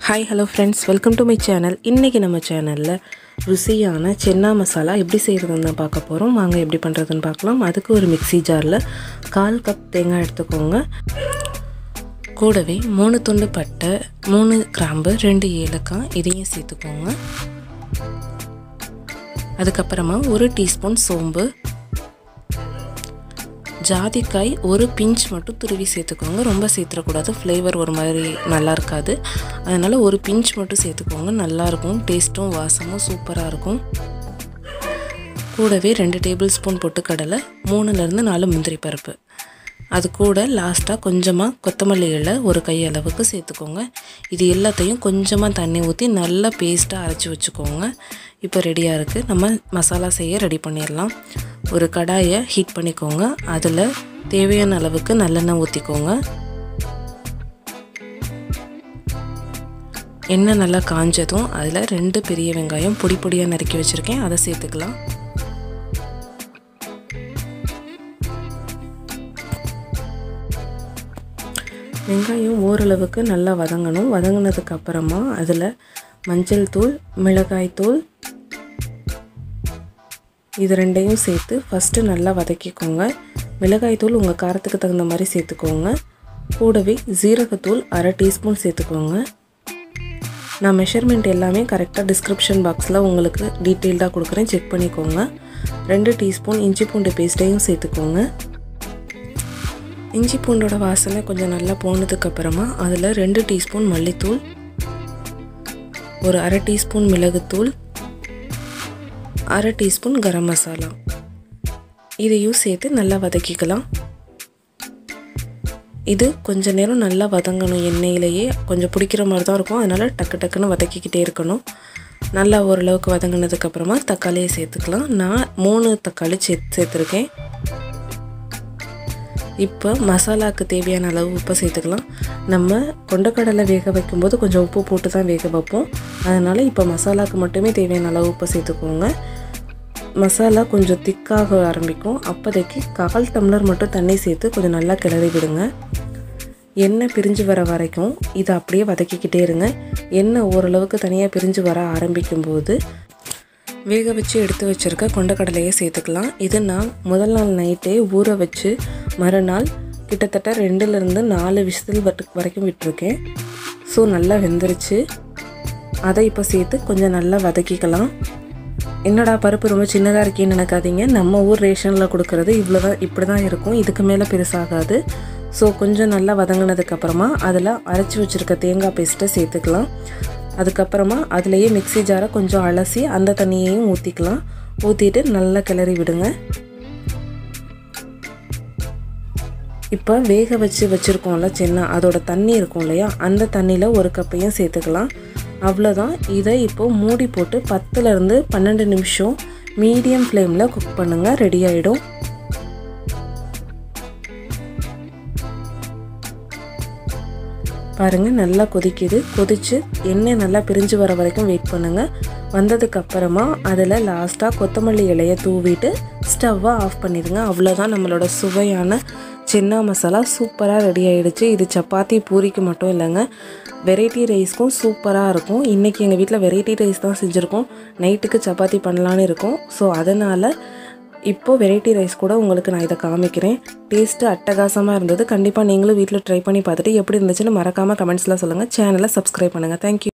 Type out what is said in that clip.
hi hello friends welcome to my channel இன்றைக்கி நம்ம சேனலில் ருசியான சென்னா மசாலா எப்படி செய்கிறதுன்னு தான் பார்க்க போகிறோம் வாங்க எப்படி பண்ணுறதுன்னு பார்க்கலாம் அதுக்கு ஒரு மிக்ஸி ஜாரில் கால் கப் தேங்காய் எடுத்துக்கோங்க கூடவே மூணு துண்டு பட்டை மூணு கிராம்பு ரெண்டு ஏலக்காய் இதையும் சேர்த்துக்கோங்க அதுக்கப்புறமா ஒரு டீஸ்பூன் சோம்பு ஜாதிக்காய் ஒரு பிஞ்ச் மட்டும் துருவி சேர்த்துக்கோங்க ரொம்ப சேர்த்துடக்கூடாது ஃப்ளேவர் ஒரு மாதிரி நல்லா இருக்காது அதனால் ஒரு பிஞ்ச் மட்டும் சேர்த்துக்கோங்க நல்லாயிருக்கும் டேஸ்ட்டும் வாசமும் சூப்பராக இருக்கும் கூடவே ரெண்டு டேபிள் ஸ்பூன் பொட்டுக்கடலை மூணுலேருந்து நாலு முந்திரி பருப்பு அது கூட லாஸ்ட்டாக கொஞ்சமாக கொத்தமல்லி இலை ஒரு கை அளவுக்கு சேர்த்துக்கோங்க இது எல்லாத்தையும் கொஞ்சமாக தண்ணி ஊற்றி நல்லா பேஸ்ட்டாக அரைச்சி வச்சுக்கோங்க இப்போ ரெடியாக இருக்குது நம்ம மசாலா செய்ய ரெடி பண்ணிடலாம் ஒரு கடாயை ஹீட் பண்ணிக்கோங்க அதில் தேவையான அளவுக்கு நல்லெண்ணெய் ஊற்றிக்கோங்க எண்ணெய் நல்லா காஞ்சதும் அதில் ரெண்டு பெரிய வெங்காயம் பொடி பொடியாக நறுக்கி வச்சுருக்கேன் அதை சேர்த்துக்கலாம் வெங்காயம் ஓரளவுக்கு நல்லா வதங்கணும் வதங்கினதுக்கு அப்புறமா அதில் மஞ்சள் தூள் மிளகாய் தூள் இது ரெண்டையும் சேர்த்து ஃபஸ்ட்டு நல்லா வதக்கிக்கோங்க மிளகாய் தூள் உங்கள் காரத்துக்கு தகுந்த மாதிரி சேர்த்துக்கோங்க கூடவே ஜீரகத்தூள் அரை டீஸ்பூன் சேர்த்துக்கோங்க நான் மெஷர்மெண்ட் எல்லாமே கரெக்டாக டிஸ்கிரிப்ஷன் பாக்ஸில் உங்களுக்கு டீட்டெயில்டாக கொடுக்குறேன் செக் பண்ணிக்கோங்க ரெண்டு டீஸ்பூன் இஞ்சி பூண்டு பேஸ்ட்டையும் சேர்த்துக்கோங்க இஞ்சி பூண்டோட வாசனை கொஞ்சம் நல்லா போனதுக்கப்புறமா அதில் ரெண்டு டீஸ்பூன் மல்லித்தூள் ஒரு அரை டீஸ்பூன் மிளகுத்தூள் அரை டீஸ்பூன் கரம் மசாலா இதையும் சேர்த்து நல்லா வதக்கிக்கலாம் இது கொஞ்ச நேரம் நல்லா வதங்கணும் எண்ணெயிலேயே கொஞ்சம் பிடிக்கிற மாதிரி தான் இருக்கும் அதனால் டக்கு டக்குன்னு வதக்கிக்கிட்டே இருக்கணும் நல்லா ஓரளவுக்கு வதங்கினதுக்கப்புறமா தக்காளியை சேர்த்துக்கலாம் நான் மூணு தக்காளி சே சேர்த்துருக்கேன் இப்போ மசாலாவுக்கு தேவையான அளவு உப்பை சேர்த்துக்கலாம் நம்ம கொண்டக்கடலை வேக வைக்கும்போது கொஞ்சம் உப்பு போட்டு தான் வேக வைப்போம் அதனால் இப்போ மசாலாவுக்கு மட்டுமே தேவையான அளவு உப்பை சேர்த்துக்கோங்க மசாலா கொஞ்சம் திக்காக ஆரம்பிக்கும் அப்போதைக்கு கால் டம்ளர் மட்டும் தண்ணி சேர்த்து கொஞ்சம் நல்லா கிளறி விடுங்க எண்ணெய் பிரிஞ்சு வர வரைக்கும் இதை அப்படியே வதக்கிக்கிட்டே இருங்க எண்ணெய் ஓரளவுக்கு தனியாக பிரிஞ்சு வர ஆரம்பிக்கும் போது வேக வச்சு எடுத்து வச்சுருக்க கொண்டக்கடலையை சேர்த்துக்கலாம் இது நான் முதல் நாள் நைட்டே ஊற வச்சு மறுநாள் கிட்டத்தட்ட ரெண்டுலேருந்து நாலு விசில் வட்டு வரைக்கும் விட்டுருக்கேன் ஸோ நல்லா வெந்துருச்சு அதை இப்போ சேர்த்து கொஞ்சம் நல்லா வதக்கிக்கலாம் என்னடா பருப்பு ரொம்ப சின்னதாக இருக்கேன்னு நினைக்காதீங்க நம்ம ஊர் ரேஷனில் கொடுக்குறது இவ்வளோ தான் இப்படி தான் இருக்கும் இதுக்கு மேலே பெருசாகாது ஸோ கொஞ்சம் நல்லா வதங்கினதுக்கப்புறமா அதில் அரைச்சி வச்சுருக்க தேங்காய் பேஸ்ட்டை சேர்த்துக்கலாம் அதுக்கப்புறமா அதுலேயே மிக்சி ஜாரை கொஞ்சம் அலசி அந்த தண்ணியையும் ஊற்றிக்கலாம் ஊற்றிட்டு நல்லா கிளறி விடுங்க இப்போ வேக வச்சு வச்சுருக்கோம்ல சின்ன அதோட தண்ணி இருக்கும் இல்லையா அந்த தண்ணியில் ஒரு கப்பையும் சேர்த்துக்கலாம் அவ்வளோதான் இதை இப்போது மூடி போட்டு பத்துலேருந்து பன்னெண்டு நிமிஷம் மீடியம் ஃப்ளேமில் குக் பண்ணுங்கள் ரெடி ஆகிடும் பாருங்கள் நல்லா கொதிக்குது கொதித்து எண்ணெய் நல்லா பிரிஞ்சு வர வரைக்கும் வெயிட் பண்ணுங்கள் வந்ததுக்கு அப்புறமா அதில் லாஸ்ட்டாக கொத்தமல்லி இலையை தூவிட்டு ஸ்டவ்வை ஆஃப் பண்ணிடுங்க அவ்வளோதான் நம்மளோட சுவையான சின்ன மசாலா சூப்பராக ரெடி ஆகிடுச்சு இது சப்பாத்தி பூரிக்கு மட்டும் இல்லைங்க வெரைட்டி ரைஸ்க்கும் சூப்பராக இருக்கும் இன்றைக்கி எங்கள் வீட்டில் வெரைட்டி ரைஸ் தான் செஞ்சுருக்கோம் நைட்டுக்கு சப்பாத்தி பண்ணலான்னு இருக்கோம் ஸோ அதனால் இப்போது வெரைட்டி ரைஸ் கூட உங்களுக்கு நான் இதை காமிக்கிறேன் டேஸ்ட்டு அட்டகாசமாக இருந்தது கண்டிப்பாக நீங்களும் வீட்டில் ட்ரை பண்ணி பார்த்துட்டு எப்படி இருந்துச்சுன்னு மறக்காமல் கமெண்ட்ஸில் சொல்லுங்கள் சேனலை சப்ஸ்கிரைப் பண்ணுங்கள் தேங்க்யூ